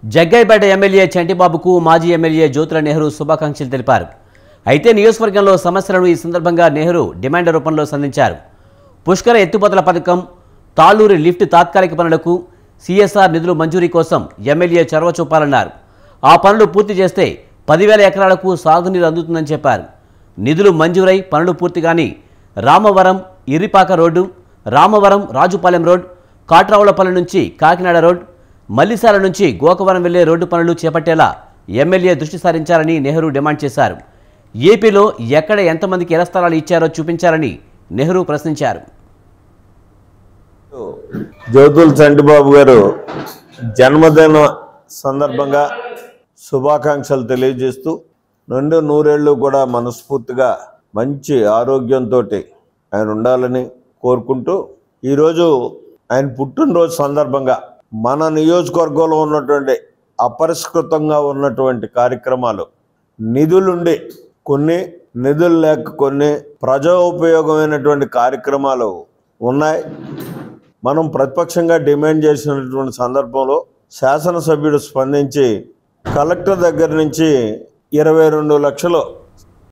Jaggayyapeta MLA చంటిబాబుకు మాజీ MLA Jyothula Nehru శుభాకాంక్షలు తెలిపారు అయితే నియోజకవర్గంలో సమస్యలను ఈ సందర్భంగా నెహ్రూ డిమాండ్ రూపంలో సంధించారు పుష్కర ఎత్తిపోతల పథకం తాళూరి లిఫ్ట్ తాత్కాలిక పనులకు సిఎస్ఆర్ నిధులు మంజూరీ కోసం ఎమ్మెల్యే చొరవ చూపాలన్నారు ఆ పనులు పూర్తి చేస్తే పదివేల ఎకరాలకు సాగునీరు అందుతుందని చెప్పారు నిధులు మంజూరై పనులు పూర్తి కానీ రామవరం ఇర్రిపాక రోడ్డు రామవరం రాజుపాలెం రోడ్ కాట్రావులపల్లి నుంచి కాకినాడ రోడ్ మల్లిసాల నుంచి గోకవరం వెళ్లే రోడ్డు పనులు చేపట్టేలా ఎమ్మెల్యే దృష్టి సారించాలని నెహ్రూ డిమాండ్ చేశారు ఏపీలో ఎక్కడ ఎంతమందికి ఎల స్థలాలు ఇచ్చారో చూపించాలని నెహ్రూ ప్రశ్నించారు జ్యోతుల చంటిబాబు గారు జన్మదిన సందర్భంగా శుభాకాంక్షలు తెలియజేస్తూ రెండు నూరేళ్ళు కూడా మనస్ఫూర్తిగా మంచి ఆరోగ్యంతో ఆయన ఉండాలని కోరుకుంటూ ఈరోజు ఆయన పుట్టినరోజు సందర్భంగా మన నియోజకవర్గంలో ఉన్నటువంటి అపరిష్కృతంగా ఉన్నటువంటి కార్యక్రమాలు నిధులుండి కొన్ని నిధులు లేక కొన్ని ప్రజా ఉపయోగమైనటువంటి కార్యక్రమాలు ఉన్నాయి మనం ప్రతిపక్షంగా డిమాండ్ చేసినటువంటి సందర్భంలో శాసనసభ్యుడు స్పందించి కలెక్టర్ దగ్గర నుంచి ఇరవై రెండు లక్షలు